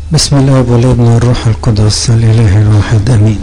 بسم الله والابن والروح القدس الإله الواحد أمين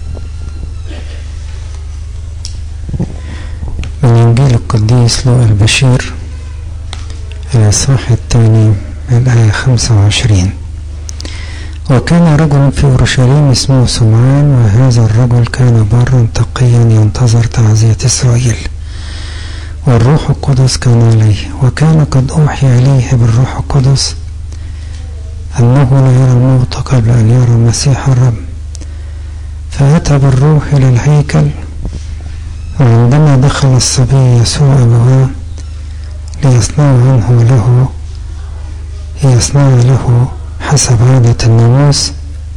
من إنجيل القديس لوقا البشير الإصحاح الثاني من الآية خمسة وعشرين وكان رجل في أورشليم اسمه سمعان وهذا الرجل كان برا تقيا ينتظر تعزية إسرائيل والروح القدس كان عليه وكان قد أوحي إليه بالروح القدس أنه لا يرى الموت قبل أن يرى مسيح الرب فأتى بالروح إلى الهيكل وعندما دخل الصبي يسوع أبواه ليصنع عنه له ليصنع له حسب عادة الناموس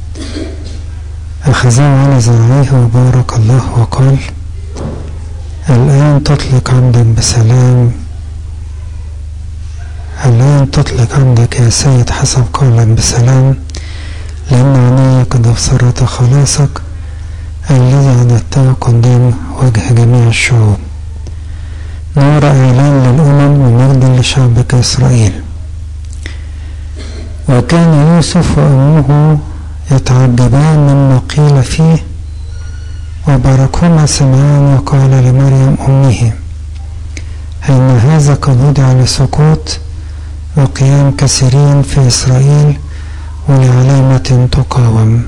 أخذه على ذراعيه وبارك الله وقال الآن تطلق عبدك بسلام الآن تطلق عندك يا سيد حسب قولك بسلام لأن عيني قد أبصرت خلاصك الذي عددته قدام وجه جميع الشعوب نور إعلان للأمم ومجد لشعبك إسرائيل وكان يوسف وأمه يتعجبان مما قيل فيه وباركهما سمعان وقال لمريم أمه إن هذا قد وضع لسقوط وقيام كثيرين في إسرائيل ولعلامة تقاوم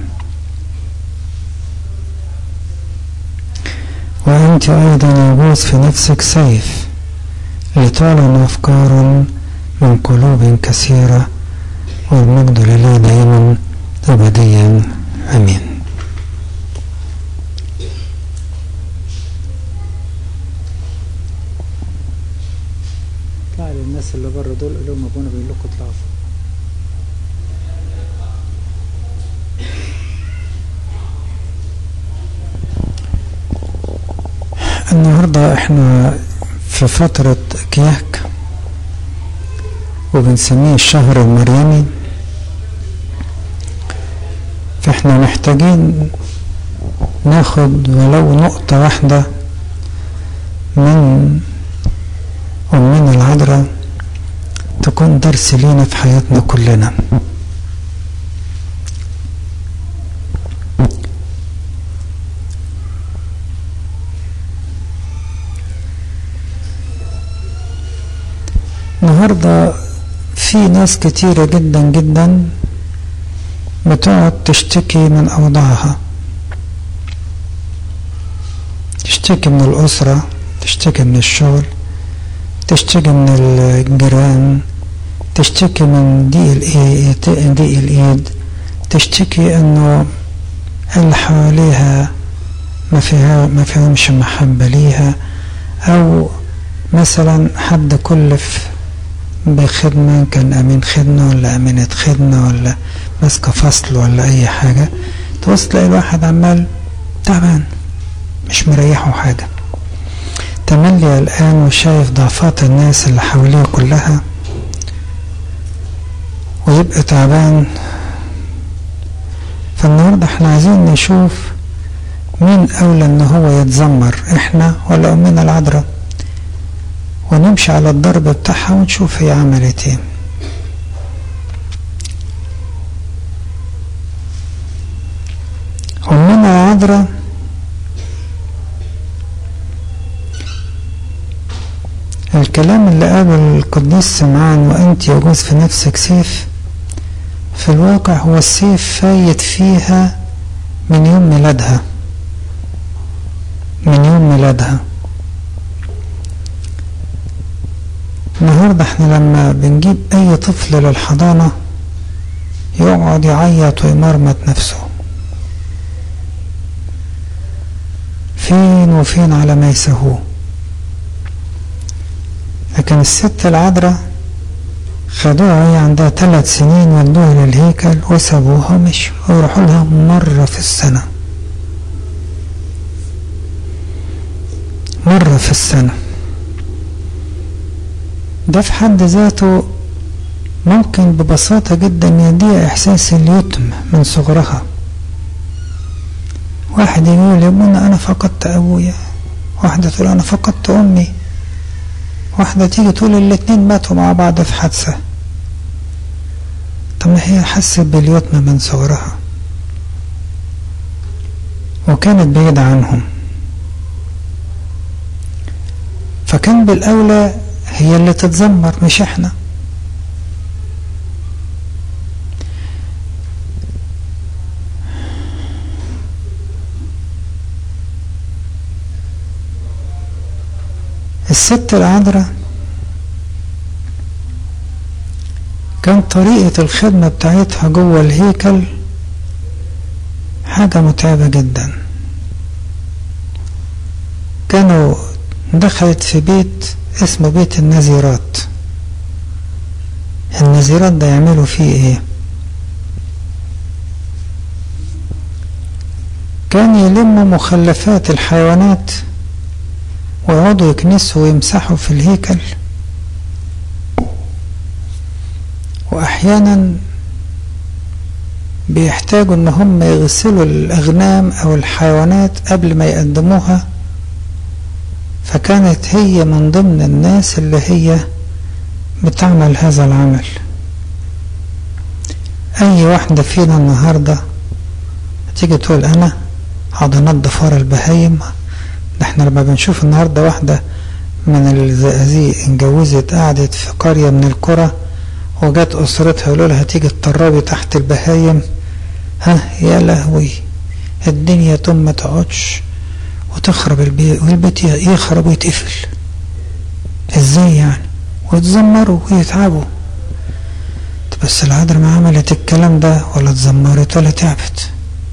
وأنت أيضا يجوز في نفسك سيف لتعلن أفكار من قلوب كثيرة والمجد لله دائما أبديا أمين اطلع للناس اللي بره دول قول لهم ابونا بيقول لكم اطلعوا فوق النهاردة احنا في فترة كياك وبنسميه الشهر المريمي فاحنا محتاجين ناخد ولو نقطة واحدة من أمنا العذراء تكون درس لينا في حياتنا كلنا النهاردة في ناس كتيرة جدا جدا بتقعد تشتكي من أوضاعها تشتكي من الأسرة تشتكي من الشغل تشتكي من الجيران تشتكي من ضيق الايد ضيق الايد تشتكي انه اللي حواليها ما فيها ما فيهمش محبة ليها او مثلا حد كلف بخدمة كان أمين خدمة ولا أمينة خدمة ولا ماسكة فصل ولا أي حاجة تبص تلاقي الواحد عمال تعبان مش مريحه حاجة تملي الآن وشايف ضعفات الناس اللي حواليه كلها ويبقى تعبان فالنهاردة احنا عايزين نشوف مين أولى إن هو يتذمر احنا ولا أمنا العذراء ونمشي على الضرب بتاعها ونشوف هي عملت ايه أمنا العذراء الكلام اللي قال القديس سمعان وأنت يجوز في نفسك سيف في الواقع هو السيف فايت فيها من يوم ميلادها من يوم ميلادها النهاردة احنا لما بنجيب أي طفل للحضانة يقعد يعيط ويمرمط نفسه فين وفين على ما يسهوه لكن الست العذراء خدوها وهي عندها ثلاث سنين ودوها للهيكل وسابوها ومشوا ويروحوا لها مرة في السنة مرة في السنة ده في حد ذاته ممكن ببساطة جدا يديها إحساس اليتم من صغرها واحد يقول يا ابونا أنا فقدت أبويا واحدة تقول أنا فقدت أمي واحدة تيجي تقول الاتنين ماتوا مع بعض في حادثة طب ما هي حست باليتم من صغرها وكانت بعيدة عنهم فكان بالأولى هي اللي تتذمر مش احنا الست العذراء كان طريقة الخدمة بتاعتها جوه الهيكل حاجة متعبة جدا كانوا دخلت في بيت اسمه بيت النزيرات النزيرات ده يعملوا فيه ايه كان يلموا مخلفات الحيوانات ويقعدوا يكنسوا ويمسحوا في الهيكل واحيانا بيحتاجوا ان هم يغسلوا الاغنام او الحيوانات قبل ما يقدموها فكانت هي من ضمن الناس اللي هي بتعمل هذا العمل اي واحدة فينا النهاردة تيجي تقول انا هقعد انضف ورا البهايم ده احنا لما بنشوف النهاردة واحدة من الزقازيق اتجوزت قعدت في قرية من القرى وجت أسرتها يقولوا لها تيجي تطربي تحت البهايم ها يا لهوي الدنيا تم ما تقعدش وتخرب البيت والبيت يخرب ويتقفل ازاي يعني ويتذمروا ويتعبوا بس العذراء ما عملت الكلام ده ولا اتذمرت ولا تعبت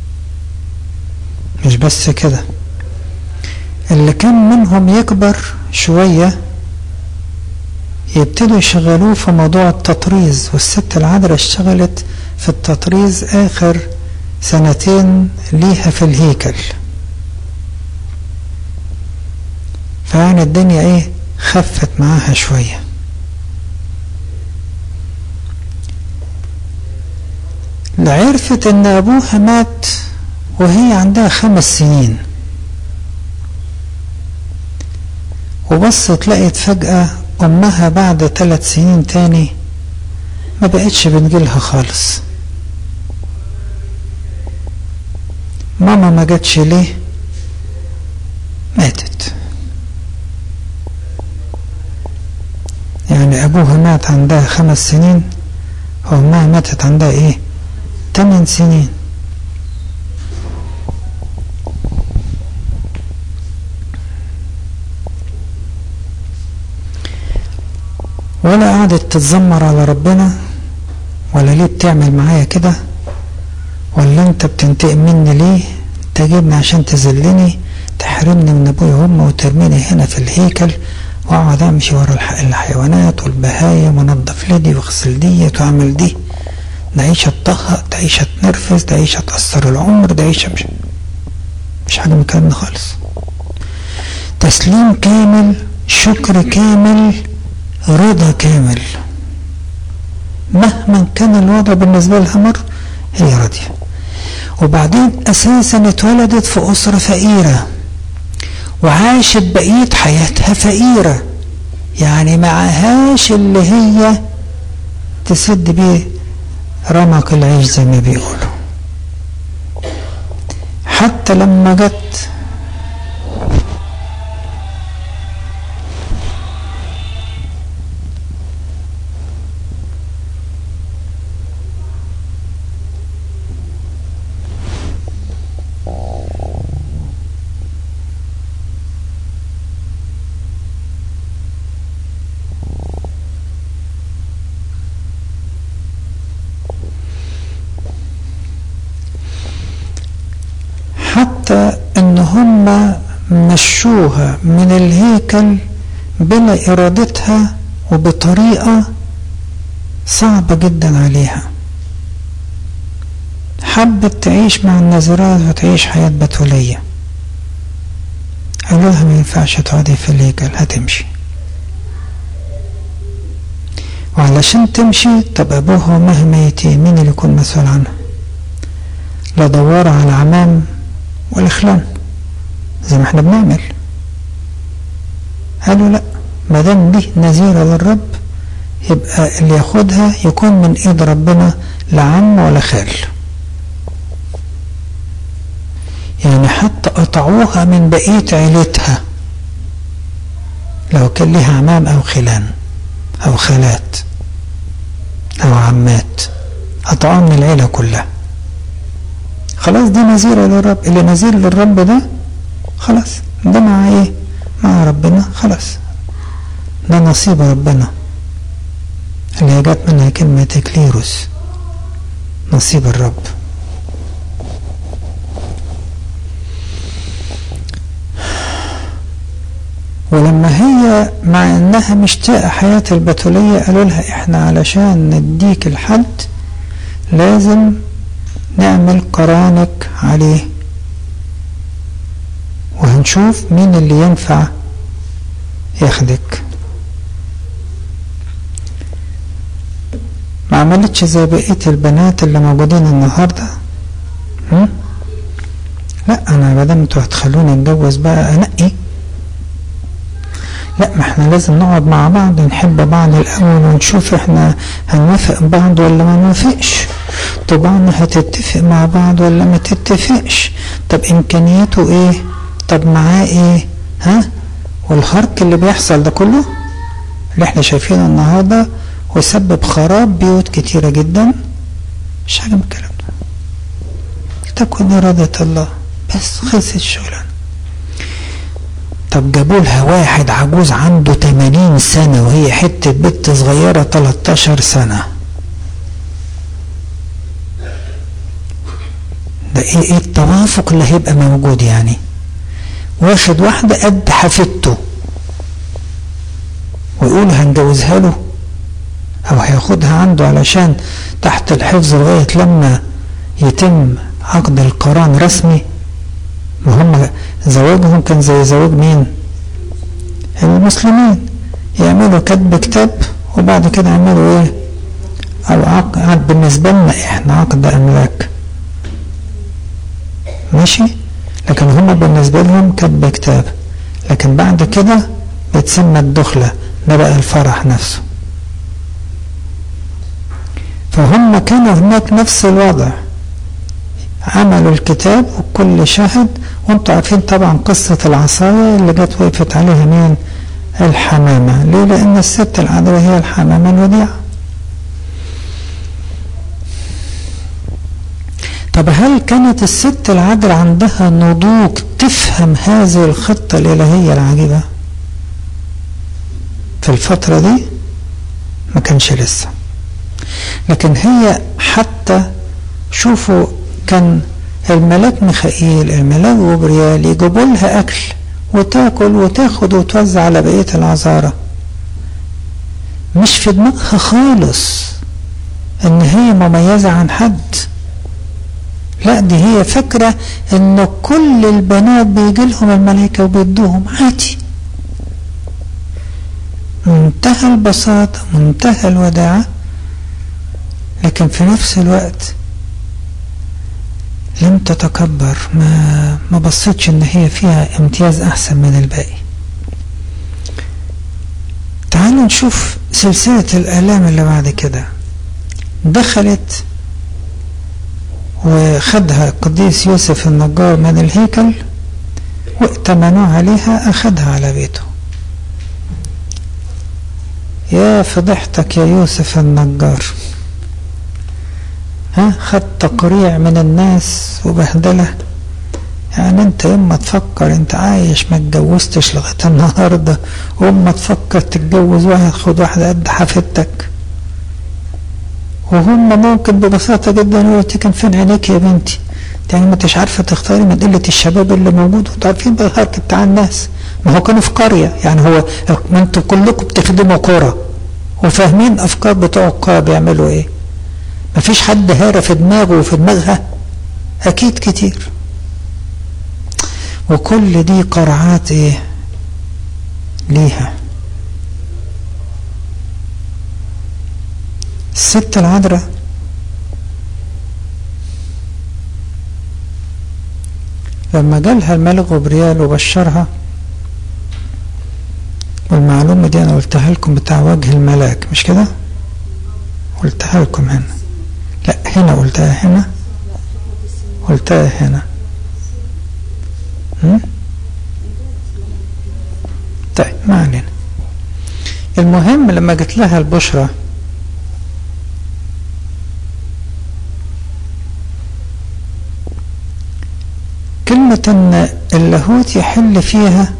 مش بس كده اللي كان منهم يكبر شوية يبتدوا يشغلوه في موضوع التطريز والست العذراء اشتغلت في التطريز آخر سنتين ليها في الهيكل فيعني الدنيا ايه خفت معاها شوية عرفت ان ابوها مات وهي عندها خمس سنين وبصت لقيت فجأة أمها بعد ثلاث سنين تاني ما بقتش بنجيلها خالص ماما ما جاتش ليه ماتت يعني أبوها مات عندها خمس سنين وأمها ماتت عندها إيه تمن سنين ولا قعدت تتذمر على ربنا ولا ليه بتعمل معايا كده ولا انت بتنتقم مني ليه تجيبني عشان تذلني تحرمني من ابويا وامي وترميني هنا في الهيكل واقعد امشي ورا الحيوانات والبهايم وانضف لدي واغسل ديت واعمل دي ده عيشة تطهق ده عيشة تنرفز ده عيشة تأثر العمر ده عيشة مش مش حاجة من الكلام ده خالص تسليم كامل شكر كامل رضا كامل مهما كان الوضع بالنسبة لها مر هي راضية وبعدين أساسا اتولدت في أسرة فقيرة وعاشت بقية حياتها فقيرة يعني معهاش اللي هي تسد بيه رمق العيش زي ما بيقولوا حتى لما جت حتى ان هم مشوها من الهيكل بلا ارادتها وبطريقة صعبة جدا عليها حبت تعيش مع النازرات وتعيش حياة بتولية قالوا لها ما ينفعش تقعدي في الهيكل هتمشي وعلشان تمشي طب ابوها وامها ميتين مين اللي يكون مسؤول عنها لا دور على عمام ولا خلان زي ما احنا بنعمل قالوا لا ما دام دي نذيرة للرب يبقى اللي ياخدها يكون من ايد ربنا لا عم ولا خال يعني حتى قطعوها من بقية عيلتها لو كان لها عمام او خلان او خالات او عمات قطعوها من العيلة كلها خلاص دي نذيرة للرب اللي نذير للرب ده خلاص ده مع ايه مع ربنا خلاص ده نصيب ربنا اللي هي جت منها كلمة كليروس نصيب الرب ولما هي مع انها مشتاقة حياة البتولية قالوا لها احنا علشان نديك الحد لازم نعمل قرانك عليه وهنشوف مين اللي ينفع ياخدك ما عملتش زي بقية البنات اللي موجودين النهاردة هم؟ لا انا مادام انتوا هتخلوني اتجوز بقى انقي لا ما احنا لازم نقعد مع بعض نحب بعض الاول ونشوف احنا هنوافق بعض ولا ما نوافقش طبعنا هتتفق مع بعض ولا ما تتفقش طب امكانياته ايه طب معاه ايه ها والهرك اللي بيحصل ده كله اللي احنا شايفينه النهارده وسبب خراب بيوت كتيرة جدا مش حاجة من الكلام ده تكن إرادة الله بس خلصت الشغلانة طب جابوا لها واحد عجوز عنده 80 سنة وهي حتة بنت صغيرة 13 سنة ده ايه ايه التوافق اللي هيبقى موجود يعني واخد واحدة قد حفيدته ويقول هنجوزها له او هياخدها عنده علشان تحت الحفظ لغاية لما يتم عقد القران رسمي ما هم زواجهم كان زي زواج مين المسلمين يعملوا كتب كتاب وبعد كده يعملوا ايه او عقد بالنسبة لنا احنا عقد املاك ماشي لكن هم بالنسبة لهم كتب كتاب لكن بعد كده بتسمى الدخلة ده بقى الفرح نفسه فهم كانوا هناك نفس الوضع عملوا الكتاب والكل شهد وانتوا عارفين طبعا قصة العصاية اللي جت وقفت عليها مين الحمامة ليه لأن الست العذراء هي الحمامة الوديعة طب هل كانت الست العذراء عندها نضوج تفهم هذه الخطة الإلهية العجيبة في الفترة دي ما كانش لسه لكن هي حتى شوفوا كان الملاك ميخائيل الملاك جبريال يجيبوا لها اكل وتاكل وتاخد وتوزع على بقيه العذارى مش في دماغها خالص ان هي مميزه عن حد لا دي هي فاكره ان كل البنات بيجي لهم الملائكه وبيدوهم عادي منتهى البساطه منتهى الوداعه لكن في نفس الوقت لم تتكبر ما ما بصتش ان هي فيها امتياز احسن من الباقي تعالوا نشوف سلسلة الآلام اللي بعد كده دخلت وخدها القديس يوسف النجار من الهيكل وائتمنوه عليها أخدها على بيته يا فضحتك يا يوسف النجار ها خد تقريع من الناس وبهدلة يعني انت يوم ما تفكر انت عايش ما اتجوزتش لغاية النهاردة ويوم ما تفكر تتجوز واحد خد واحدة قد حفيدتك وهم ممكن ببساطة جدا يقول كان فين عينيك يا بنتي يعني ما انتش عارفة تختاري من قلة الشباب اللي موجود وانتوا عارفين بقى الحركة بتاع الناس ما هو كانوا في قرية يعني هو ما انتوا كلكم بتخدموا قرى وفاهمين افكار بتوع القرى بيعملوا ايه مفيش حد هارة في دماغه وفي دماغها أكيد كتير وكل دي قرعات إيه ليها الست العذراء لما جالها الملك غبريال وبشرها المعلومة دي أنا قلتها لكم بتاع وجه الملاك مش كده قلتها لكم هنا لا هنا قلتها هنا قلتها هنا هم؟ طيب ما علينا المهم لما جت لها البشرى كلمة ان اللاهوت يحل فيها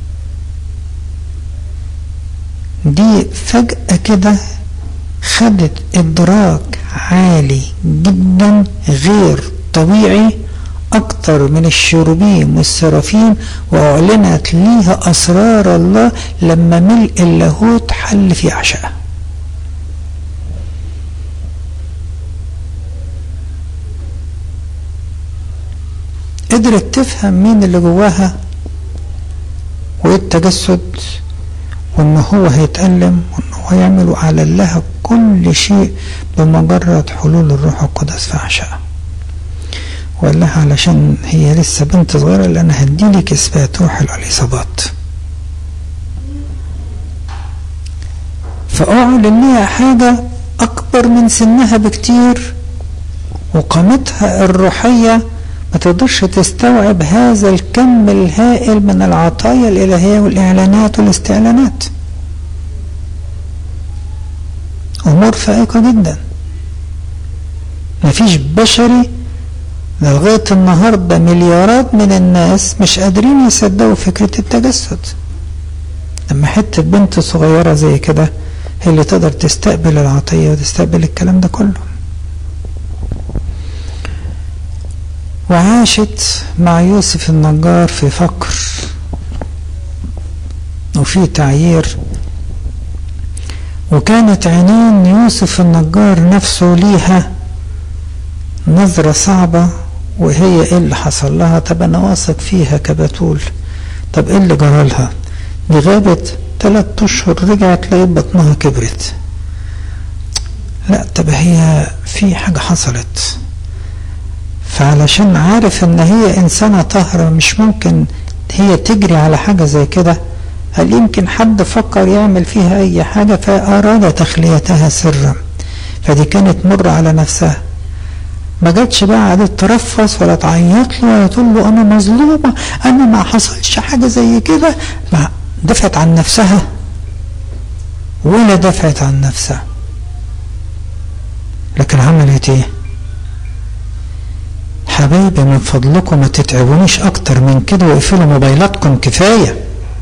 دي فجأة كده خدت إدراك عالي جدا غير طبيعي أكتر من الشروبيم والسرافيم وأعلنت ليها أسرار الله لما ملء اللاهوت حل في عشاء قدرت تفهم مين اللي جواها وايه التجسد وان هو هيتألم وان هو يعمل وأعلن لها كل شيء بمجرد حلول الروح القدس في عشاء وقال لها علشان هي لسه بنت صغيرة لأن هديلك إثبات روح الإصابات فأعلن ليها حاجة أكبر من سنها بكتير وقامتها الروحية ما تقدرش تستوعب هذا الكم الهائل من العطايا الإلهية والإعلانات والاستعلانات أمور فائقة جدا مفيش بشري لغاية النهاردة مليارات من الناس مش قادرين يصدقوا فكرة التجسد لما حتة بنت صغيرة زي كده هي اللي تقدر تستقبل العطية وتستقبل الكلام ده كله وعاشت مع يوسف النجار في فقر وفي تعيير وكانت عينين يوسف النجار نفسه ليها نظرة صعبة وهي ايه اللي حصل لها طب انا واثق فيها كبتول طب ايه اللي جرالها دي غابت ثلاث اشهر رجعت لقيت بطنها كبرت لا طب هي في حاجة حصلت فعلشان عارف ان هي انسانة طاهرة مش ممكن هي تجري على حاجة زي كده هل يمكن حد فكر يعمل فيها اي حاجة فاراد تخليتها سرا فدي كانت مر على نفسها ما جاتش بقى قعدت ترفص ولا تعيط له ولا تقول له انا مظلومه انا ما حصلش حاجه زي كده لا دفعت عن نفسها ولا دفعت عن نفسها لكن عملت ايه حبايبي من فضلكم ما تتعبونيش اكتر من كده واقفلوا موبايلاتكم كفايه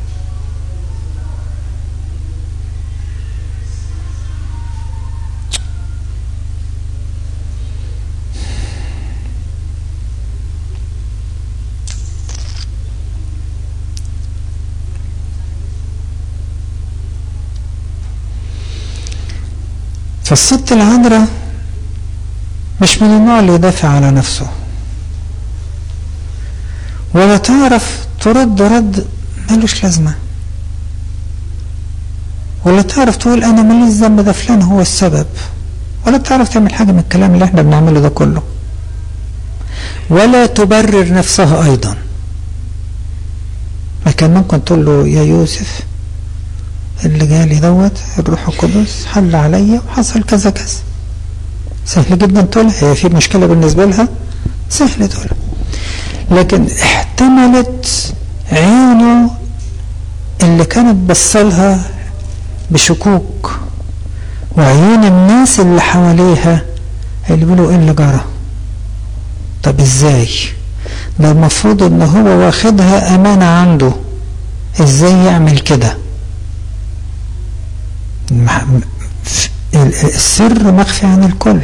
فالست العذراء مش من النوع اللي يدافع على نفسه ولا تعرف ترد رد ملوش لازمة ولا تعرف تقول أنا ماليش ذنب ده فلان هو السبب ولا تعرف تعمل حاجة من الكلام اللي احنا بنعمله ده كله ولا تبرر نفسها أيضا ما كان ممكن تقول له يا يوسف اللي جالي دوت الروح القدس حل عليا وحصل كذا كذا سهل جدا تقولها هي في مشكلة بالنسبة لها سهل تقولها لكن احتملت عينه اللي كانت بصلها بشكوك وعيون الناس اللي حواليها اللي بيقولوا ايه اللي جرى طب ازاي ده المفروض ان هو واخدها امانة عنده ازاي يعمل كده السر مخفي عن الكل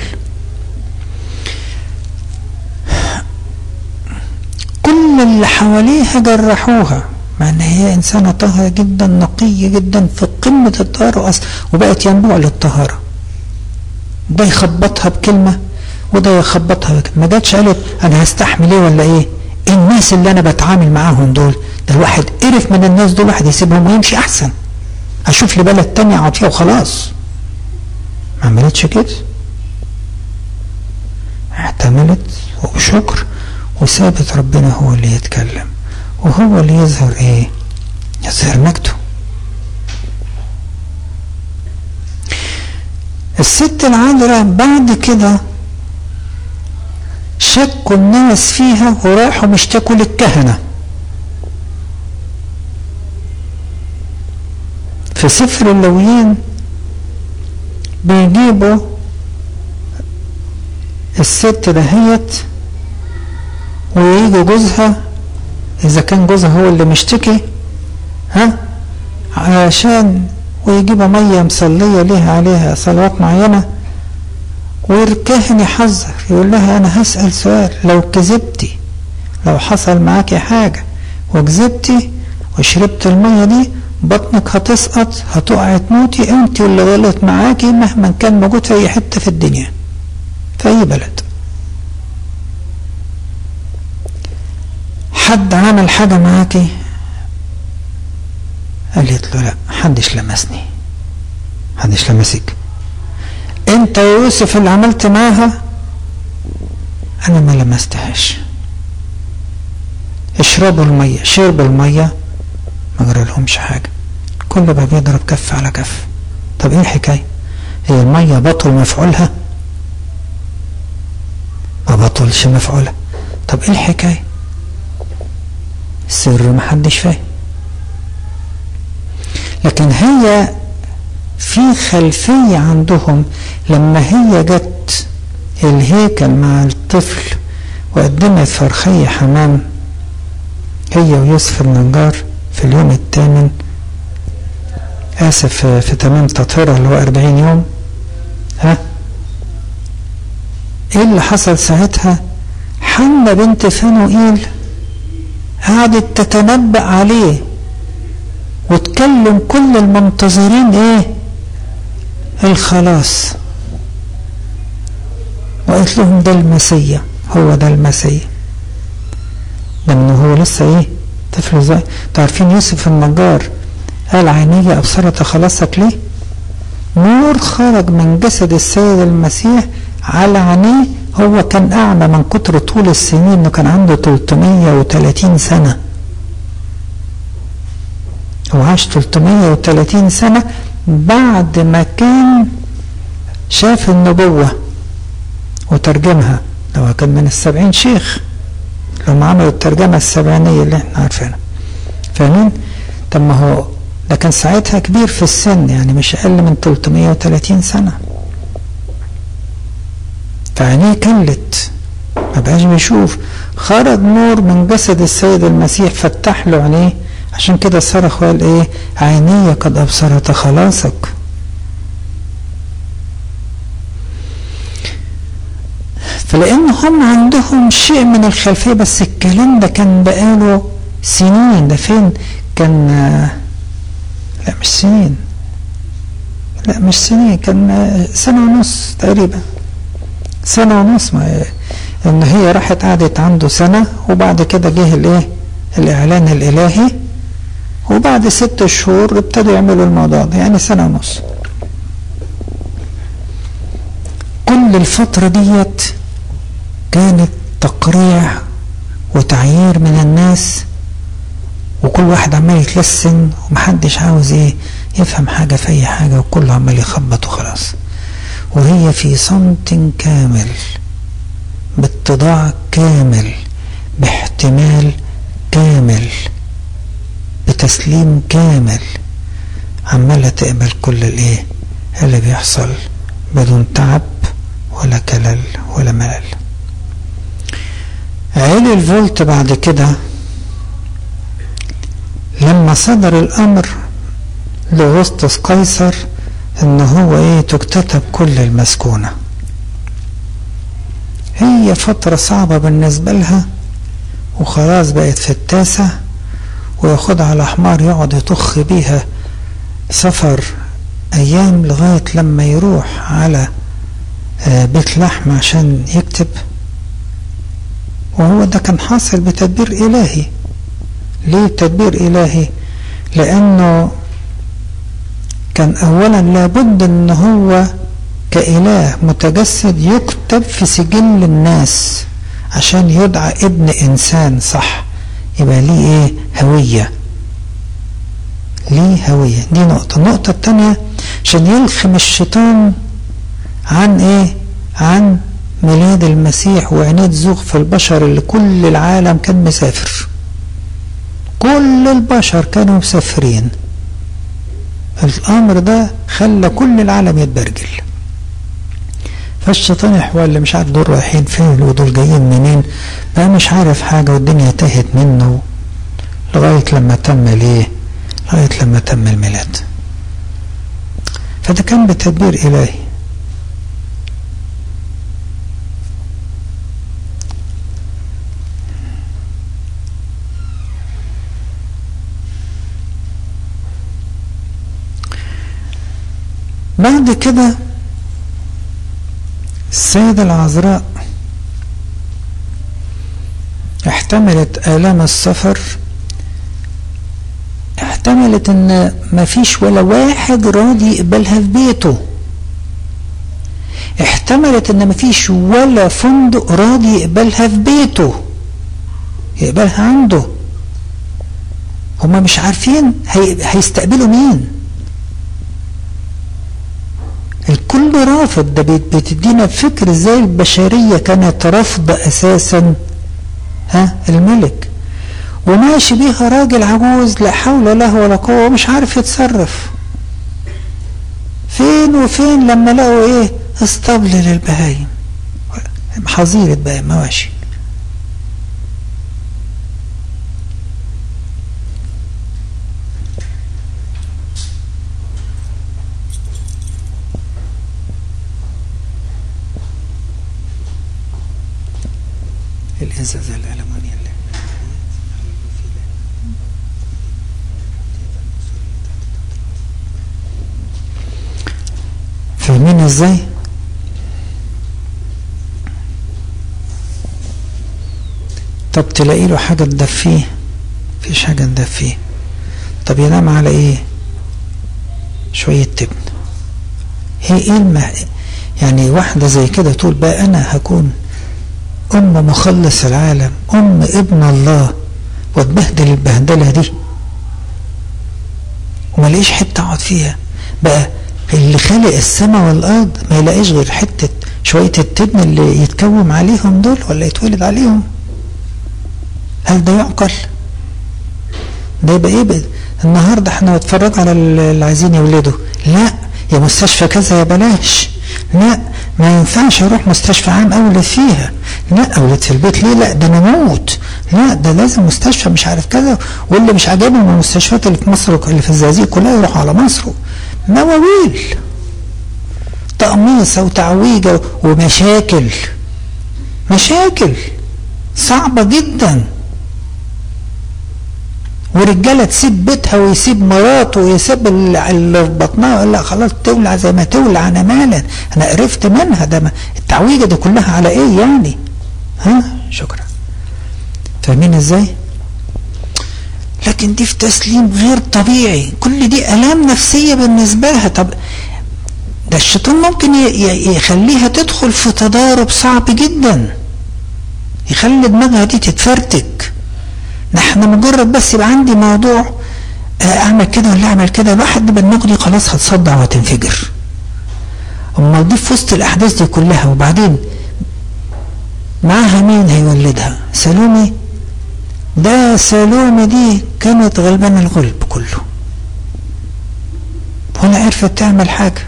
كل اللي حواليها جرحوها مع ان هي انسانة طاهرة جدا نقية جدا في قمة الطهارة اصلا وبقت ينبوع للطهارة ده يخبطها بكلمة وده يخبطها بكلمة ما جاتش قالت انا هستحمل ايه ولا ايه الناس اللي انا بتعامل معاهم دول ده الواحد قرف من الناس دول واحد يسيبهم ويمشي احسن اشوف لي بلد تانية اقعد فيها وخلاص ما عملتش كده اعتملت وبشكر وسابت ربنا هو اللي يتكلم وهو اللي يظهر ايه يظهر مجده الست العذراء بعد كده شكوا الناس فيها وراحوا مشتكوا للكهنة في سفر اللويين بيجيبوا الست دهيت ويجي جوزها اذا كان جوزها هو اللي مشتكي ها عشان ويجيبوا ميه مصليه ليها عليها صلوات معينه والكاهن يحذر يقول لها انا هسال سؤال لو كذبتي لو حصل معاكي حاجه وكذبتي وشربت الميه دي بطنك هتسقط هتقعي تموتي انت واللي غلط معاكي مهما كان موجود في اي حته في الدنيا في اي بلد حد عمل حاجه معاكي قالت له لا محدش لمسني محدش لمسك انت ويوسف اللي عملت معاها انا ما لمستهاش اشربوا المية شربوا المية ما جرى لهمش حاجة كل ما بيضرب كف على كف طب ايه الحكاية هي المية بطل مفعولها ما بطلش مفعولها طب ايه الحكاية السر محدش فاهم لكن هي في خلفية عندهم لما هي جت الهيكل مع الطفل وقدمت فرخية حمام هي ويوسف النجار في اليوم الثامن آسف في تمام تطهيرها اللي هو أربعين يوم ها ايه اللي حصل ساعتها حنة بنت فنوئيل قعدت تتنبأ عليه وتكلم كل المنتظرين ايه الخلاص وقالت لهم ده المسيا هو ده المسيا لأنه هو لسه ايه طفل زي تعرفين يوسف النجار قال عيني أبصرت خلاصك ليه نور خرج من جسد السيد المسيح على عينيه هو كان أعمى من كتر طول السنين إنه كان عنده 330 سنة هو عاش 330 سنة بعد ما كان شاف النبوة وترجمها لو كان من السبعين شيخ لما عملوا الترجمة السبعينية اللي احنا عارفينها فاهمين؟ طب ما هو ده كان ساعتها كبير في السن يعني مش أقل من 330 سنة فعينيه كلت ما بقاش بيشوف خرج نور من جسد السيد المسيح فتح له عينيه عشان كده صرخ وقال ايه عيني قد ابصرت خلاصك فلان هم عندهم شيء من الخلفيه بس الكلام ده كان بقاله سنين ده فين كان لا مش سنين لا مش سنين كان سنه ونص تقريبا سنه ونص ما ان هي راحت قعدت عنده سنه وبعد كده جه الايه الاعلان الالهي وبعد ست شهور ابتدوا يعملوا الموضوع ده يعني سنة ونص كل الفترة ديت كانت تقريع وتعيير من الناس وكل واحد عمال يتلسن ومحدش عاوز ايه يفهم حاجة في اي حاجة وكله عمال يخبط وخلاص وهي في صمت كامل باتضاع كامل باحتمال كامل بتسليم كامل عمالة تقبل كل الايه اللي بيحصل بدون تعب ولا كلل ولا ملل عيل الفولت بعد كده لما صدر الامر لأغسطس قيصر ان هو ايه تكتتب كل المسكونة هي فترة صعبة بالنسبة لها وخلاص بقت في التاسع وياخدها على حمار يقعد يطخ بيها سفر ايام لغاية لما يروح على بيت لحم عشان يكتب وهو ده كان حاصل بتدبير الهي ليه تدبير الهي لانه كان اولا لابد ان هو كاله متجسد يكتب في سجل الناس عشان يدعى ابن انسان صح يبقى ليه ايه هوية ليه هوية دي نقطة النقطة التانية عشان يلخم الشيطان عن ايه عن ميلاد المسيح وعناد زوغ في البشر اللي كل العالم كان مسافر كل البشر كانوا مسافرين الامر ده خلى كل العالم يتبرجل فالشيطان يحوال اللي مش عارف دول رايحين فين ودول جايين منين بقى مش عارف حاجة والدنيا تاهت منه لغاية لما تم الايه لغاية لما تم الميلاد فده كان بتدبير إلهي بعد كده السيدة العذراء احتملت آلام السفر احتملت ان مفيش ولا واحد راضي يقبلها في بيته احتملت ان مفيش ولا فندق راضي يقبلها في بيته يقبلها عنده هما مش عارفين هي... هيستقبلوا مين الكل رافض ده بتدينا فكر ازاي البشريه كانت رافضه اساسا ها الملك وماشي بيها راجل عجوز لا حول له ولا قوه ومش عارف يتصرف فين وفين لما لقوا ايه اسطبل للبهايم حظيره بهايم مواشي الإزازة الألمانية اللي فاهمين ازاي؟ طب تلاقي له حاجة تدفيه مفيش حاجة تدفيه طب ينام على ايه؟ شوية تبن هي ايه المه... يعني واحدة زي كده تقول بقى انا هكون أم مخلص العالم أم ابن الله واتبهدل البهدلة دي وما لقيش حتة أقعد فيها بقى اللي خلق السماء والأرض ما يلاقيش غير حتة شوية التبن اللي يتكوم عليهم دول ولا يتولد عليهم هل ده يعقل؟ ده يبقى ايه بقى؟ النهارده احنا بنتفرج على اللي عايزين يولدوا لا يا مستشفى كذا يا بلاش لا ما ينفعش اروح مستشفى عام اولد فيها لا اولد في البيت ليه لا ده انا موت لا ده لازم مستشفى مش عارف كذا واللي مش عاجبهم من المستشفيات اللي في مصر اللي في الزقازيق كلها يروحوا على مصر مواويل تقميصة وتعويجة ومشاكل مشاكل صعبة جدا ورجاله تسيب بيتها ويسيب مراته ويسيب اللي في بطنها يقول لا خلاص تولع زي ما تولع انا مالا انا قرفت منها ده التعويجه دي كلها على ايه يعني؟ ها شكرا فاهمين ازاي؟ لكن دي في تسليم غير طبيعي كل دي الام نفسيه بالنسبه لها طب ده الشيطان ممكن يخليها تدخل في تضارب صعب جدا يخلي دماغها دي تتفرتك نحن مجرد بس يبقى عندي موضوع اعمل كده ولا اعمل كده الواحد بدماغه دي خلاص هتصدع وهتنفجر امال دي في وسط الاحداث دي كلها وبعدين معاها مين هيولدها سلومي ده سلومي دي كانت غلبانة الغلب كله ولا عرفت تعمل حاجة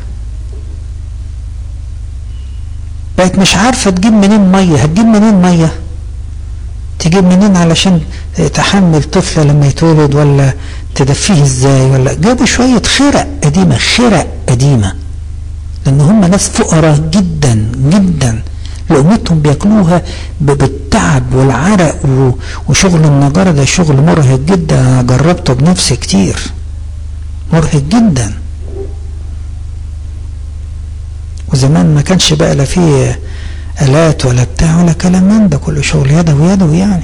بقت مش عارفة تجيب منين مية هتجيب منين مية تجيب منين علشان تحمل طفلة لما يتولد ولا تدفيه ازاي ولا جابوا شوية خرق قديمة خرق قديمة لان هم ناس فقراء جدا جدا لقمتهم بياكلوها بالتعب والعرق وشغل النجارة ده شغل مرهق جدا جربته بنفسي كتير مرهق جدا وزمان ما كانش بقى لا فيه آلات ولا بتاع ولا كلام من ده كله شغل يدوي يدوي يعني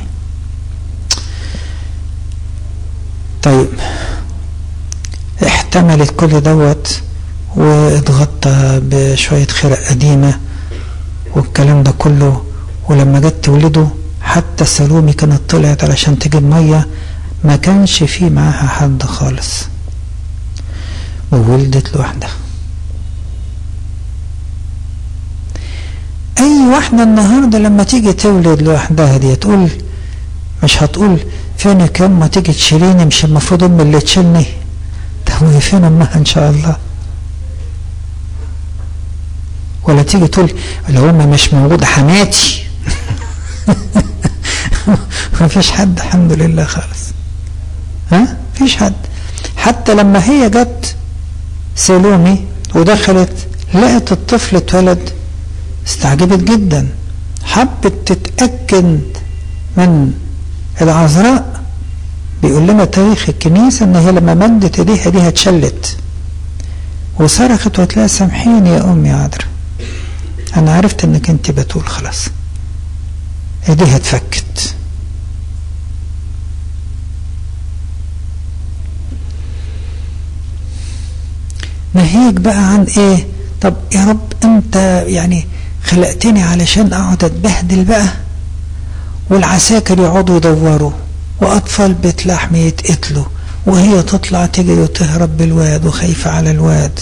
طيب احتملت كل دوت واتغطى بشوية خرق قديمة والكلام ده كله ولما جت تولده حتى سلومي كانت طلعت علشان تجيب مية ما كانش في معاها حد خالص وولدت لوحدها اي واحدة النهاردة لما تيجي تولد لوحدها دي تقول مش هتقول فينك يما تيجي تشيليني مش المفروض امي اللي تشيلني طب وهي فين امها ان شاء الله ولا تيجي تقول لو امي مش موجودة حماتي ما فيش حد الحمد لله خالص ها فيش حد حتى لما هي جت سلومي ودخلت لقت الطفل اتولد استعجبت جدا حبت تتأكد من العذراء بيقول لنا تاريخ الكنيسة ان هي لما مدت ايديها دي اتشلت وصرخت وقالت لها سامحيني يا امي عذراء انا عرفت انك انت بتقول خلاص ايديها اتفكت ناهيك بقى عن ايه طب يا رب انت يعني خلقتني علشان اقعد اتبهدل بقى والعساكر يقعدوا يدوروا واطفال بيت لحم يتقتلوا وهي تطلع تجري وتهرب بالواد وخايفة على الواد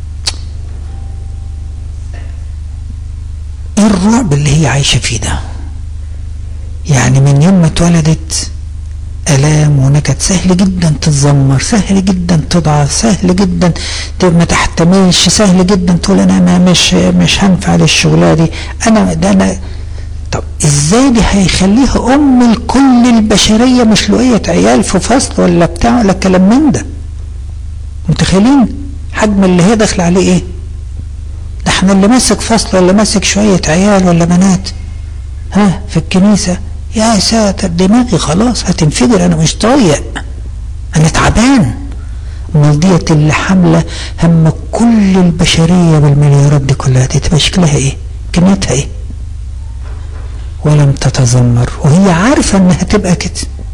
ايه الرعب اللي هي عايشة فيه ده يعني من يوم ما اتولدت الام ونكد سهل جدا تتذمر سهل جدا تضعف سهل جدا ما تحتملش سهل جدا تقول انا ما مش مش هنفع للشغلانه دي انا ده انا طب ازاي دي هيخليها ام لكل البشريه مش لقيه عيال في فصل ولا بتاع ولا كلام من ده متخيلين حجم اللي هي داخله عليه ايه ده احنا اللي ماسك فصل ولا ماسك شويه عيال ولا بنات ها في الكنيسه يا ساتر دماغي خلاص هتنفجر انا مش طايق انا تعبان امال ديت اللي حامله هم كل البشريه بالمليارات دي كلها دي تبقى شكلها ايه؟ كميتها ايه؟ ولم تتذمر وهي عارفه انها تبقى كده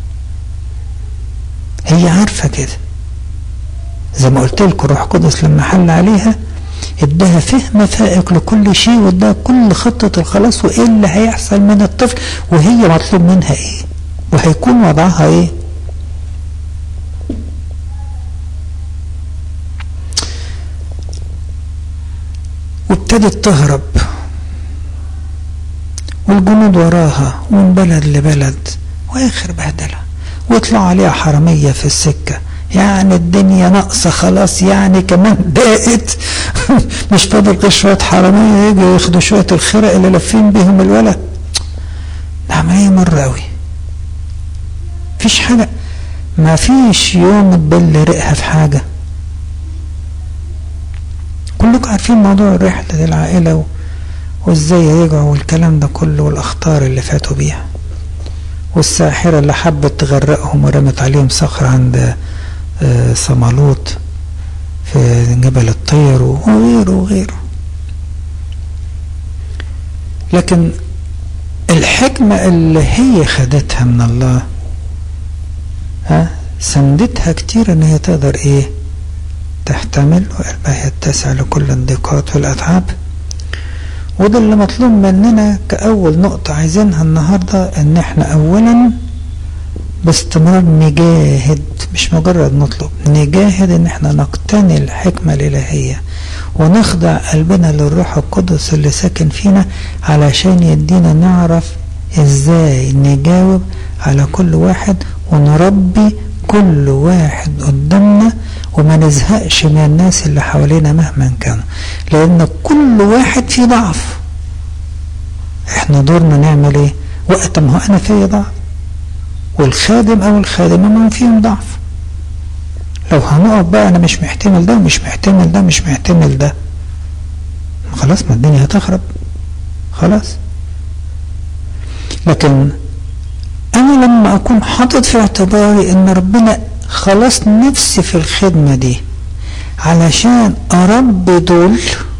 هي عارفه كده زي ما قلت لكم روح قدس لما حل عليها اداها فهم فائق لكل شيء واداها كل خطة الخلاص وايه اللي هيحصل من الطفل وهي مطلوب منها ايه وهيكون وضعها ايه وابتدت تهرب والجنود وراها ومن بلد لبلد واخر بهدله ويطلعوا عليها حراميه في السكه يعني الدنيا ناقصه خلاص يعني كمان ضاقت مش فاضل غير شويه حراميه يجوا ياخدوا شويه الخرق اللي لافين بيهم الولد ده عمليه مره قوي مفيش حاجه ما فيش يوم تبل رقها في حاجه كلكم عارفين موضوع رحله العائله و... وازاي يرجعوا والكلام ده كله والاخطار اللي فاتوا بيها والساحره اللي حبت تغرقهم ورمت عليهم صخره عند صمالوط في جبل الطير وغيره وغيره لكن الحكمة اللي هي خدتها من الله ها سندتها كتير ان هي تقدر ايه تحتمل وقلبها يتسع لكل الضيقات والاتعاب وده اللي مطلوب مننا كأول نقطة عايزينها النهاردة ان احنا اولا باستمرار نجاهد مش مجرد نطلب نجاهد ان احنا نقتني الحكمة الالهية ونخضع قلبنا للروح القدس اللي ساكن فينا علشان يدينا نعرف ازاي نجاوب على كل واحد ونربي كل واحد قدامنا وما نزهقش من الناس اللي حوالينا مهما كانوا لان كل واحد فيه ضعف احنا دورنا نعمل ايه وقت ما هو انا فيه ضعف والخادم او الخادمه ما فيهم ضعف لو هنقف بقى انا مش محتمل ده ومش محتمل ده مش محتمل ده خلاص ما الدنيا هتخرب خلاص لكن انا لما اكون حاطط في اعتباري ان ربنا خلاص نفسي في الخدمة دي علشان اربي دول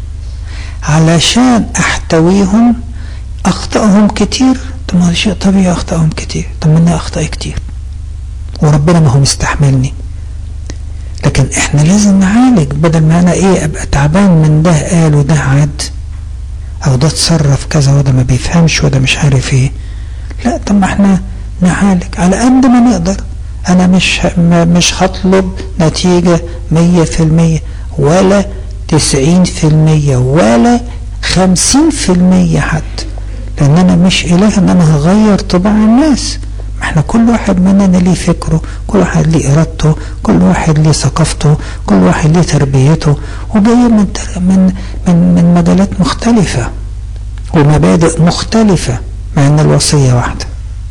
علشان احتويهم اخطائهم كتير طب ما شيء طبيعي اخطائهم كتير طب ما انا اخطائي كتير وربنا ما هو مستحملني لكن احنا لازم نعالج بدل ما انا ايه ابقى تعبان من ده قال وده عاد او ده اتصرف كذا وده ما بيفهمش وده مش عارف ايه لا طب ما احنا نعالج على قد ما نقدر انا مش مش هطلب نتيجة مية في المية ولا تسعين في المية ولا خمسين في المية حتى لأن أنا مش إله إن أنا هغير طباع الناس ما احنا كل واحد مننا ليه فكره كل واحد ليه إرادته كل واحد ليه ثقافته كل واحد ليه تربيته وجاي من من من من مجالات مختلفة ومبادئ مختلفة مع إن الوصية واحدة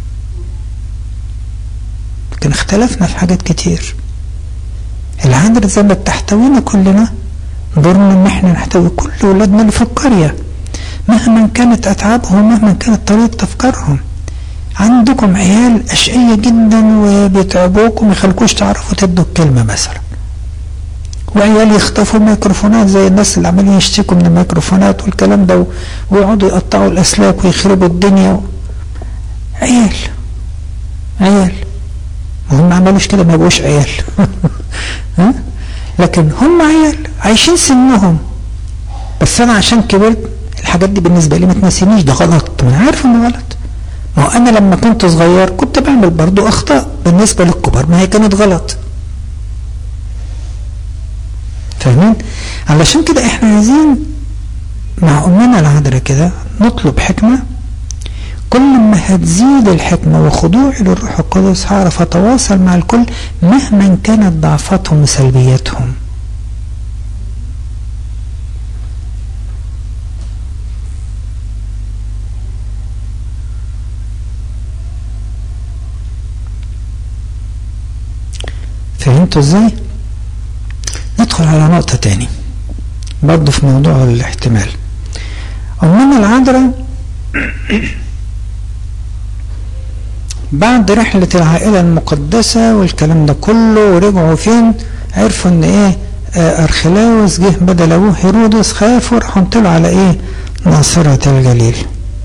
لكن اختلفنا في حاجات كتير العذراء زي ما بتحتوينا كلنا دورنا ان احنا نحتوي كل ولادنا اللي في القريه مهما كانت اتعابهم مهما كانت طريقه تفكيرهم عندكم عيال اشقية جدا وبيتعبوكم يخلكوش تعرفوا تدوا الكلمة مثلا وعيال يخطفوا الميكروفونات زي الناس اللي عمالين يشتكوا من الميكروفونات والكلام ده ويقعدوا يقطعوا الاسلاك ويخربوا الدنيا عيال عيال وهم ما عملوش كده ما يبقوش عيال ها لكن هم عيال عايشين سنهم بس انا عشان كبرت الحاجات دي بالنسبه لي ما تنسينيش ده غلط ما انا عارف انه غلط ما هو انا لما كنت صغير كنت بعمل برضو اخطاء بالنسبه للكبار ما هي كانت غلط فاهمين علشان كده احنا عايزين مع امنا العذراء كده نطلب حكمه كل ما هتزيد الحكمه وخضوعي للروح القدس هعرف اتواصل مع الكل مهما كانت ضعفاتهم وسلبياتهم فهمتوا ازاي ندخل على نقطة تاني برضه في موضوع الاحتمال أمنا العذراء بعد رحلة العائلة المقدسة والكلام ده كله ورجعوا فين عرفوا ان ايه آه ارخلاوس جه بدل ابوه هيرودس خافوا راحوا طلعوا على ايه ناصرة الجليل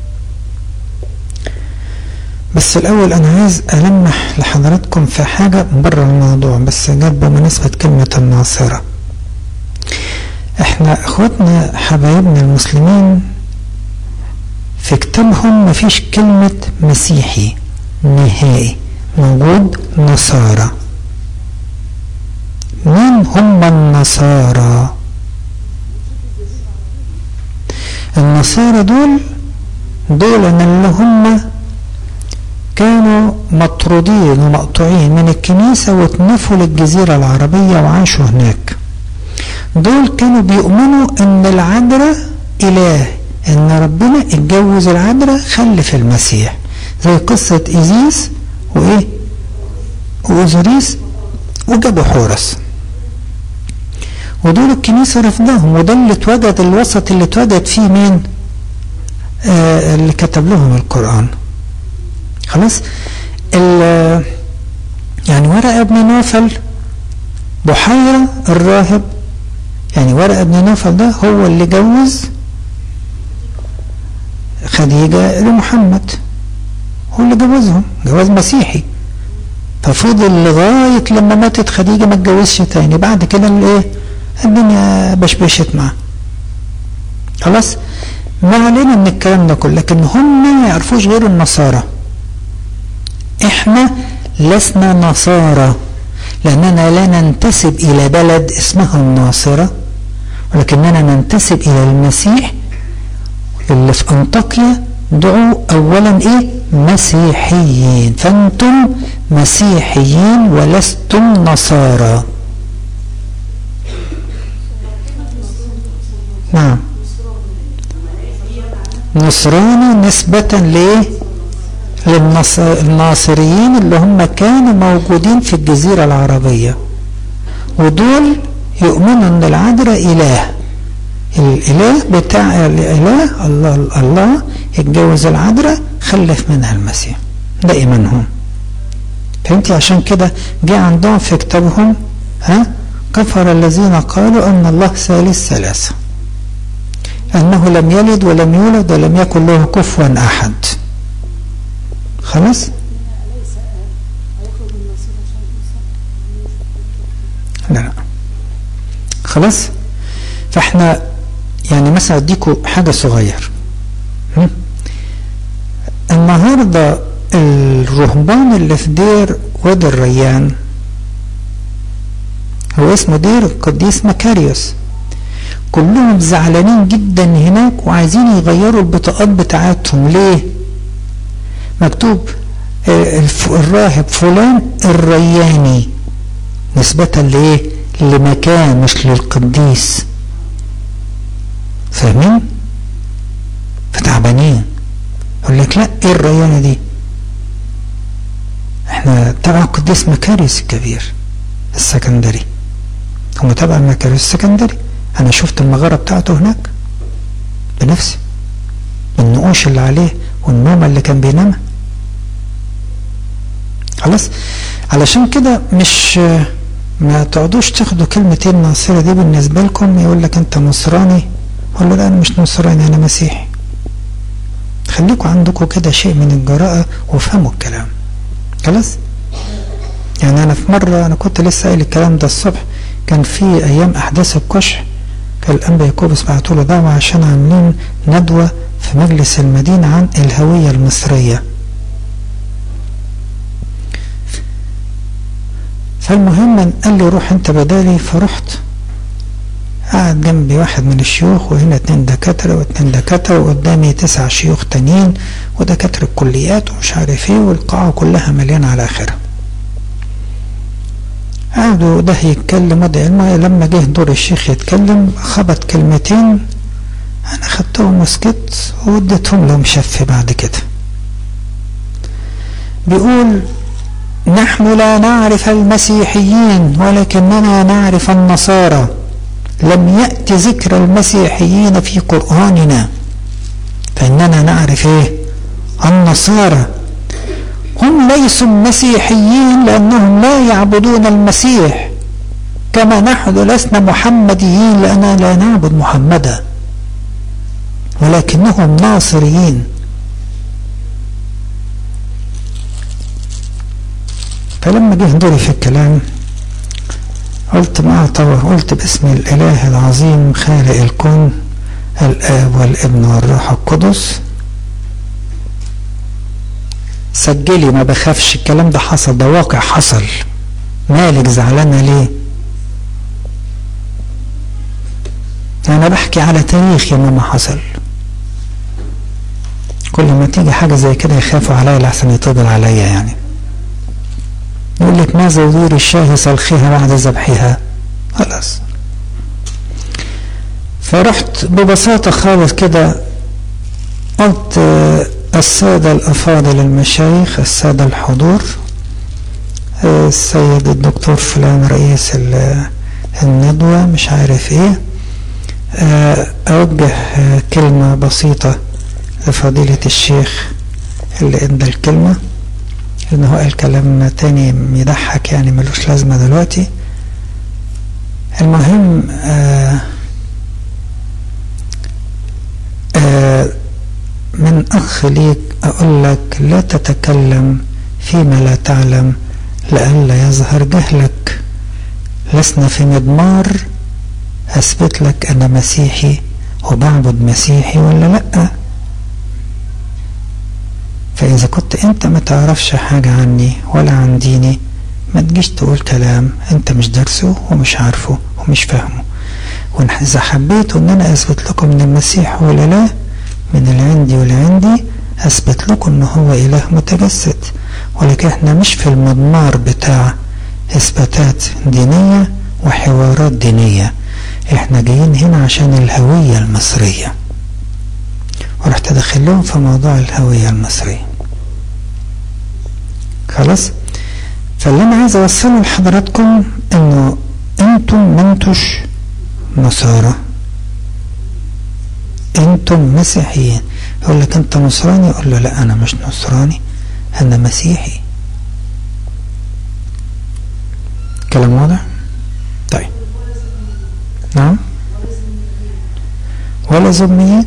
بس الأول أنا عايز ألمح لحضراتكم في حاجة بره الموضوع بس جت بمناسبة كلمة الناصرة احنا اخواتنا حبايبنا المسلمين في كتابهم مفيش كلمة مسيحي نهائي موجود نصارى مين هم النصارى النصارى دول دول اللي هم كانوا مطرودين ومقطوعين من الكنيسة واتنفوا للجزيرة العربية وعاشوا هناك دول كانوا بيؤمنوا ان العذراء اله ان ربنا اتجوز العذراء خلف المسيح زي قصة ايزيس وايه واوزوريس وجابوا حورس ودول الكنيسة رفضهم وده اللي اتوجد الوسط اللي اتوجد فيه مين آه اللي كتب لهم القرآن خلاص يعني ورقة ابن نوفل بحيرة الراهب يعني ورقة ابن نوفل ده هو اللي جوز خديجة لمحمد هو اللي جوزهم جواز مسيحي ففضل لغاية لما ماتت خديجة ما اتجوزش تاني بعد كده الايه الدنيا بشبشت معاه خلاص ما علينا من الكلام ده كله لكن هم ما يعرفوش غير النصارى احنا لسنا نصارى لاننا لا ننتسب الى بلد اسمها الناصره ولكننا ننتسب الى المسيح اللي في انطاكيا دعوا اولا ايه مسيحيين فانتم مسيحيين ولستم نصارى نعم نصراني نسبة ليه للناصريين اللي هم كانوا موجودين في الجزيرة العربية ودول يؤمنوا ان العذراء اله الاله بتاع الاله الله الله اتجوز العذراء خلف منها المسيح ده ايمانهم فهمتي عشان كده جه عندهم في كتابهم ها كفر الذين قالوا ان الله ثالث ثلاثه انه لم يلد ولم يولد ولم يكن له كفوا احد خلاص لا لا خلاص فاحنا يعني مثلا اديكم حاجه صغير النهارده الرهبان اللي في دير وادي الريان هو اسمه دير القديس مكاريوس كلهم زعلانين جدا هناك وعايزين يغيروا البطاقات بتاعتهم ليه مكتوب الراهب فلان الرياني نسبة لايه لمكان مش للقديس فاهمين فتعبانين يقول لك لا ايه الريانة دي احنا تبع القديس مكاريس الكبير السكندري هم تبع مكاريس السكندري انا شفت المغارة بتاعته هناك بنفسي النقوش اللي عليه والنومة اللي كان بينامها خلاص علشان كده مش ما تقعدوش تاخدوا كلمتين ناصرة دي بالنسبة لكم يقول لك انت نصراني اقول له لا انا مش نصراني انا مسيحي خليكم عندكم كده شيء من الجراءة وافهموا الكلام خلاص يعني انا في مرة انا كنت لسه قايل الكلام ده الصبح كان في ايام احداث الكشح كان الانبا يعقوبس بعتوا له دعوة عشان عاملين ندوة في مجلس المدينة عن الهوية المصرية فالمهم قال لي روح انت بدالي فرحت قعد جنبي واحد من الشيوخ وهنا اتنين دكاترة واتنين دكاترة وقدامي تسع شيوخ تانيين ودكاترة الكليات ومش عارف ايه والقاعة كلها مليانة على اخرها قعدوا ده يتكلم وده المهم لما جه دور الشيخ يتكلم خبط كلمتين انا خدتهم وسكت واديتهم له مشف بعد كده بيقول نحن لا نعرف المسيحيين ولكننا نعرف النصارى لم يأتي ذكر المسيحيين في قرآننا فإننا نعرف إيه النصارى هم ليسوا مسيحيين لأنهم لا يعبدون المسيح كما نحن لسنا محمديين لأننا لا نعبد محمدا ولكنهم ناصريين فلما جه دوري في الكلام قلت ما طبعا قلت باسم الإله العظيم خالق الكون الآب والابن والروح القدس سجلي ما بخافش الكلام ده حصل ده واقع حصل مالك زعلانة ليه أنا بحكي على تاريخ يا ماما حصل كل ما تيجي حاجة زي كده يخافوا عليا لحسن يطبل عليا يعني يقول لك ماذا يدير الشاه سلخها بعد ذبحها خلاص فرحت ببساطة خالص كده قلت السادة الأفاضل المشايخ السادة الحضور السيد الدكتور فلان رئيس الندوة مش عارف ايه أوجه كلمة بسيطة لفضيلة الشيخ اللي ادى الكلمة لأن هو قال كلام تاني يضحك يعني ملوش لازمة دلوقتي المهم آآ آآ من أخ ليك أقول لك لا تتكلم فيما لا تعلم لئلا يظهر جهلك لسنا في مضمار أثبت لك أنا مسيحي وبعبد مسيحي ولا لأ فإذا كنت أنت ما تعرفش حاجة عني ولا عن ديني ما تجيش تقول كلام أنت مش درسه ومش عارفه ومش فاهمه وإذا حبيت أن أنا أثبت لكم أن المسيح هو الإله من العندي والعندي أثبت لكم أنه هو إله متجسد ولكن احنا مش في المضمار بتاع إثباتات دينية وحوارات دينية احنا جايين هنا عشان الهوية المصرية ورحت ادخلهم في موضوع الهوية المصرية خلاص فاللي انا عايز اوصله لحضراتكم انه انتم منتش نصارى انتم مسيحيين يقول لك انت نصراني يقول له لا انا مش نصراني انا مسيحي كلام واضح طيب نعم ولا ذميين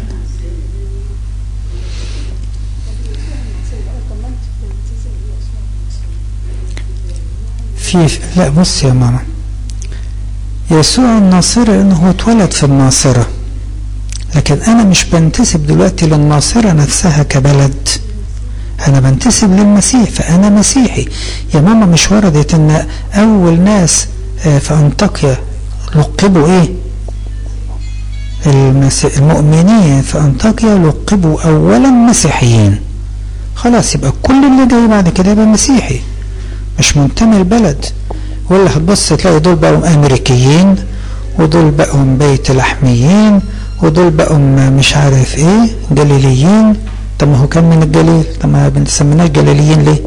في لا بص يا ماما يسوع الناصرة انه هو اتولد في الناصرة لكن انا مش بنتسب دلوقتي للناصرة نفسها كبلد انا بنتسب للمسيح فانا مسيحي يا ماما مش وردت ان اول ناس في انطاكيا لقبوا ايه المؤمنين في أنطاكيا لقبوا أولا مسيحيين خلاص يبقى كل اللي جاي بعد كده يبقى مسيحي مش منتمي البلد ولا هتبص تلاقي دول بقوا أمريكيين ودول بقوا بيت لحميين ودول بقوا مش عارف ايه جليليين طب ما هو كان من الجليل طب ما بنسميناش جليليين ليه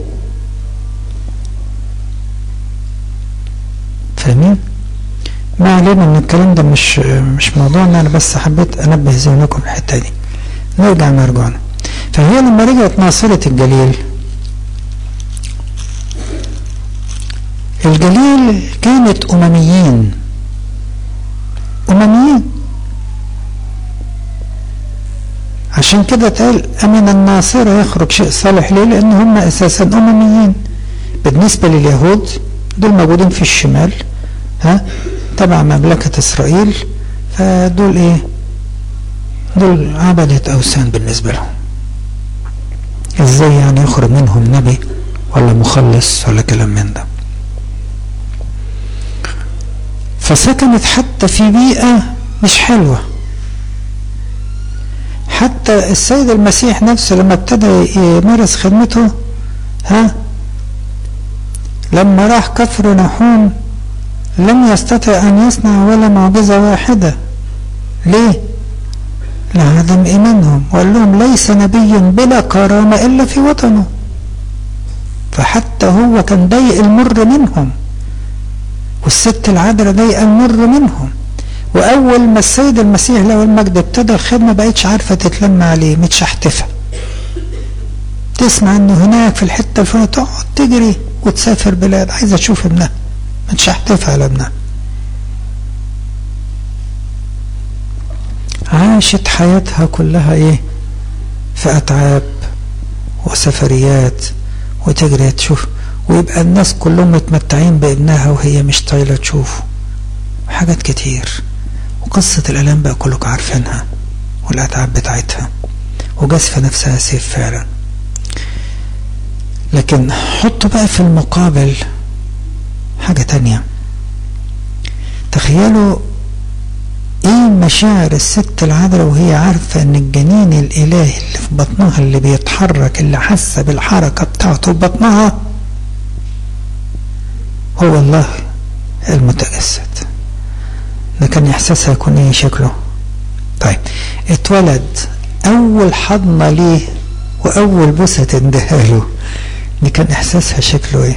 فاهمين ما علينا ان الكلام ده مش مش موضوعنا انا بس حبيت انبه ذهنكم الحته دي نرجع مرجعنا فهي لما رجعت ناصرة الجليل الجليل كانت أمميين أمميين عشان كده تقال أمن الناصرة يخرج شيء صالح ليه لأن هم أساسا أمميين بالنسبة لليهود دول موجودين في الشمال ها تبع مملكة إسرائيل فدول إيه دول عبدة أوثان بالنسبة لهم إزاي يعني يخرج منهم نبي ولا مخلص ولا كلام من ده فسكنت حتى في بيئة مش حلوة حتى السيد المسيح نفسه لما ابتدى يمارس خدمته ها لما راح كفر نحوم لم يستطع أن يصنع ولا معجزة واحدة ليه؟ لعدم إيمانهم وقال لهم ليس نبي بلا كرامة إلا في وطنه فحتى هو كان ضايق المر منهم والست العذراء ضايقة المر منهم وأول ما السيد المسيح له المجد ابتدى الخدمة بقتش عارفة تتلم عليه متشحتفة تسمع انه هناك في الحتة الفلانية تقعد تجري وتسافر بلاد عايزة تشوف ابنها متشحتفة على ابنها عاشت حياتها كلها ايه في اتعاب وسفريات وتجري تشوف ويبقى الناس كلهم متمتعين بابنها وهي مش طايله تشوفه حاجات كتير وقصة الألام بقى كلكم عارفينها والأتعاب بتاعتها وجازفة نفسها سيف فعلا لكن حطوا بقى في المقابل حاجة تانية تخيلوا ايه مشاعر الست العذراء وهي عارفة ان الجنين الالهي اللي في بطنها اللي بيتحرك اللي حاسة بالحركة بتاعته في بطنها هو الله المتجسد ده كان احساسها يكون ايه شكله طيب اتولد اول حضنة ليه واول بوسة تندهى له دي كان احساسها شكله ايه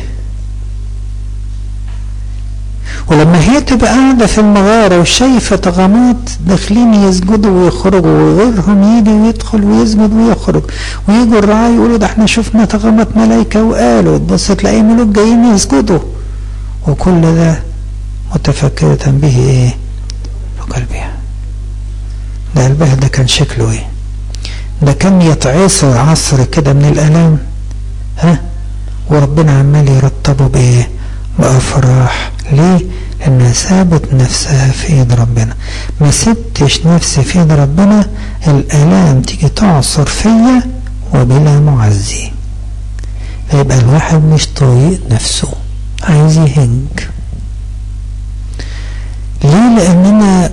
ولما هي تبقى قاعدة في المغارة وشايفة طغمات داخلين يسجدوا ويخرجوا وغيرهم يجي ويدخل ويسجد ويخرج ويجوا الرعاة يقولوا ده احنا شفنا طغمات ملايكة وقالوا تبص تلاقي ملوك جايين يسجدوا وكل ده متفكرة به ايه قلبها ده قلبها ده كان شكله ايه ده كان يتعصر عصر كده من الالام ها وربنا عمال يرطبه بايه بافراح ليه لانها سابت نفسها في ايد ربنا ما سبتش نفسي في ايد ربنا الالام تيجي تعصر فيا وبلا معزي فيبقى الواحد مش طايق نفسه عايز يهنج ليه لان انا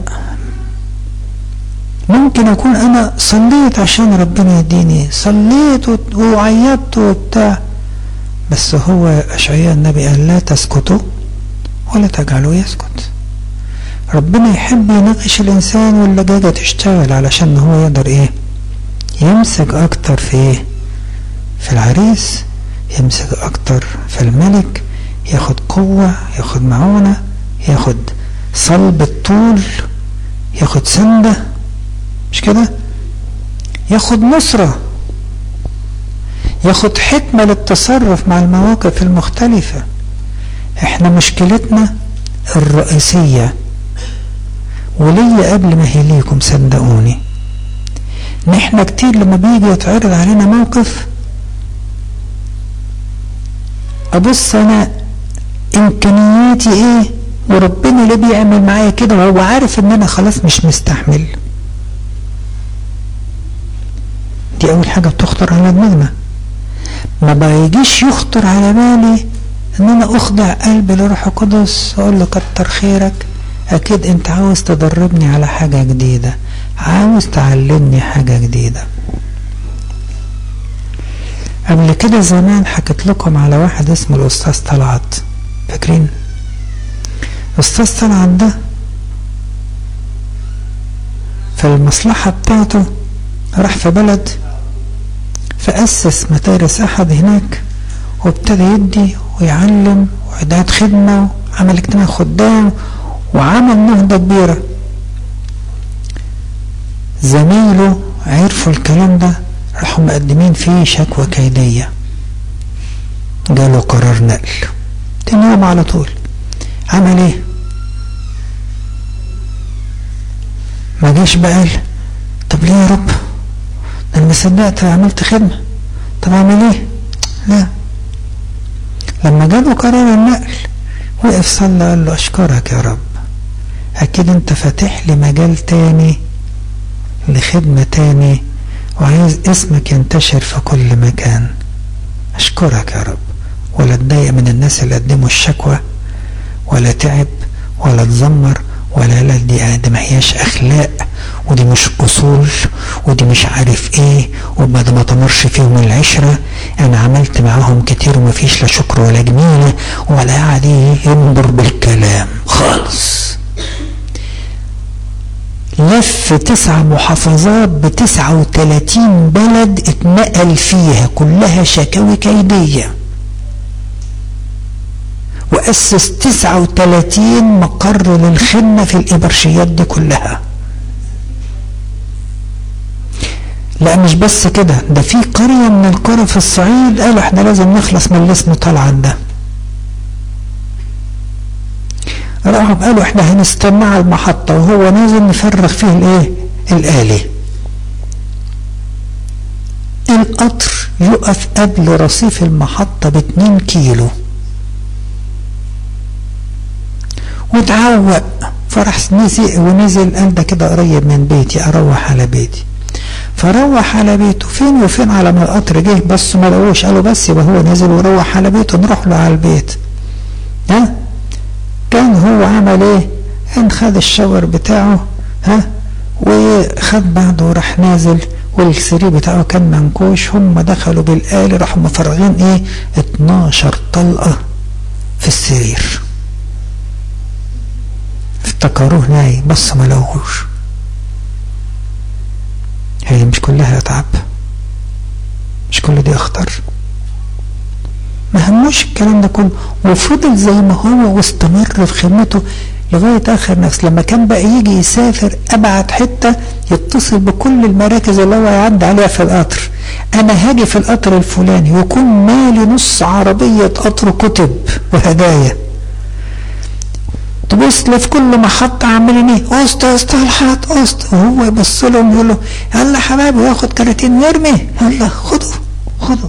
ممكن اكون انا صليت عشان ربنا يديني صليت وعيطت وبتاع بس هو اشعياء النبي قال لا تسكتوا ولا تجعلوا يسكت ربنا يحب يناقش الانسان واللجاجة تشتغل علشان هو يقدر ايه يمسك اكتر في ايه في العريس يمسك اكتر في الملك ياخد قوة ياخد معونة ياخد صلب الطول ياخد سندة مش كده ياخد نصرة ياخد حكمة للتصرف مع المواقف المختلفة احنا مشكلتنا الرئيسية وليا قبل ما هي ليكم صدقوني ان احنا كتير لما بيجي يتعرض علينا موقف ابص انا امكانياتي ايه وربنا اللي بيعمل معايا كده وهو عارف ان انا خلاص مش مستحمل دي اول حاجة بتخطر على دماغنا ما بيجيش يخطر على بالي ان انا اخضع قلبي لروح القدس واقول له كتر خيرك اكيد انت عاوز تدربني على حاجة جديدة عاوز تعلمني حاجة جديدة قبل كده زمان حكيت لكم على واحد اسمه الأستاذ طلعت فاكرين الأستاذ طلعت ده في المصلحة بتاعته راح في بلد فأسس مدارس أحد هناك وابتدى يدي ويعلم وإدارة خدمة وعمل اجتماع خدام وعمل نهضة كبيرة زمايله عرفوا الكلام ده راحوا مقدمين فيه شكوى كيدية جاله قرار نقل تاني يوم على طول عمل ايه ما جاش بقى طب ليه يا رب ده انا ما صدقت عملت خدمة طب اعمل ايه لا لما جاله قرار النقل وقف صلى قال له اشكرك يا رب اكيد انت فاتح لي مجال تاني لخدمة تاني وعايز اسمك ينتشر في كل مكان اشكرك يا رب ولا اتضايق من الناس اللي قدموا الشكوى ولا تعب ولا اتذمر ولا لا دي دي ما هياش اخلاق ودي مش اصول ودي مش عارف ايه وبعد ما تمرش فيهم العشره انا عملت معاهم كتير ومفيش لا شكر ولا جميله ولا قاعد ينظر بالكلام خالص لف تسع محافظات بتسعة وتلاتين بلد اتنقل فيها كلها شكاوي كيدية وأسس تسعة وتلاتين مقر للخدمة في الإبرشيات دي كلها لا مش بس كده ده في قرية من القرى في الصعيد قالوا احنا لازم نخلص من اللي اسمه طلعت ده راحوا قالوا احنا هنستنى على المحطة وهو نازل نفرغ فيه الايه الآلي القطر يقف قبل رصيف المحطة باتنين كيلو وتعوق فراح نزق ونزل قال ده كده قريب من بيتي اروح على بيتي فروح على بيته فين وفين على ما القطر جه بس ما لقوش قالوا بس يبقى هو نزل وروح على بيته نروح له على البيت ها كان هو عمل ايه ان خد الشاور بتاعه ها وخد بعضه وراح نازل والسرير بتاعه كان منكوش هم دخلوا بالآلي راحوا مفرغين ايه 12 طلقة في السرير افتكروه نايم بس ما لقوهوش هي مش كلها اتعب مش كل دي اخطر ما هموش الكلام ده كله وفضل زي ما هو واستمر في خدمته لغاية آخر نفس لما كان بقى يجي يسافر أبعد حتة يتصل بكل المراكز اللي هو يعدي عليها في القطر أنا هاجي في القطر الفلاني ويكون مالي نص عربية قطر كتب وهدايا تبص في كل محطة عاملين ايه قسط قسط الحط قسط وهو يبص لهم يقول له يلا حبايبي ياخد كراتين ويرمي يلا خدوا خدوا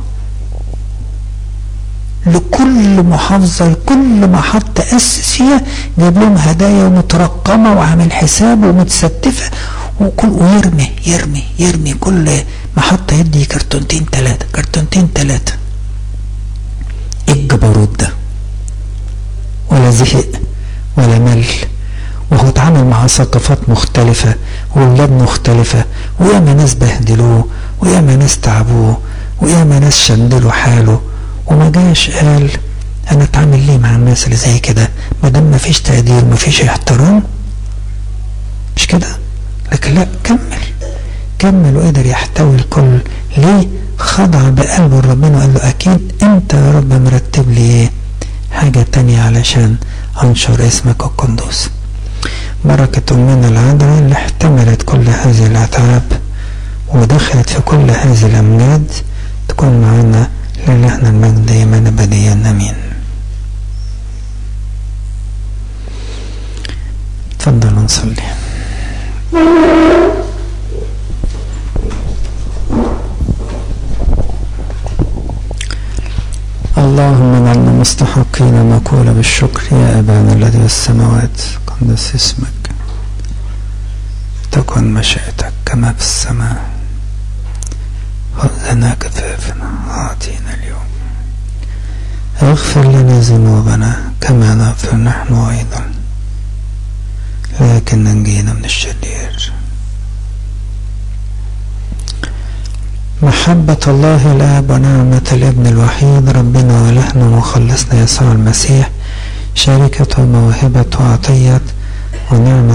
لكل محافظة لكل محطة أسس فيها جاب لهم هدايا ومترقمة وعامل حساب ومتستفة وكل ويرمي يرمي يرمي كل محطة يدي كرتونتين ثلاثة كرتونتين ثلاثة ايه الجبروت ده ولا زهق ولا مل وهو اتعامل مع ثقافات مختلفة وولاد مختلفة وياما ناس بهدلوه وياما ناس تعبوه وياما ناس شندلوا حاله وما جاش قال انا اتعامل ليه مع الناس اللي زي كده ما دام مفيش تقدير مفيش احترام مش كده لكن لا كمل كمل وقدر يحتوي الكل ليه خضع بقلبه لربنا وقال له اكيد انت يا رب مرتب لي ايه حاجة تانية علشان انشر اسمك القدوس بركة أمنا العذراء اللي احتملت كل هذه الأتعاب ودخلت في كل هذه الأمجاد تكون معنا لله المجد دائما أبديا أمين تفضلوا نصلي اللهم اجعلنا مستحقين نقول بالشكر يا أبانا الذي في السماوات قدس اسمك تكن مشيئتك كما في السماء خذ لنا كفافنا أعطينا اليوم اغفر لنا ذنوبنا كما نغفر نحن أيضا لكن ننجينا من الشرير محبة الله الآب ونعمة الابن الوحيد ربنا ولهنا ومخلصنا يسوع المسيح شركة وموهبة وعطية ونعمة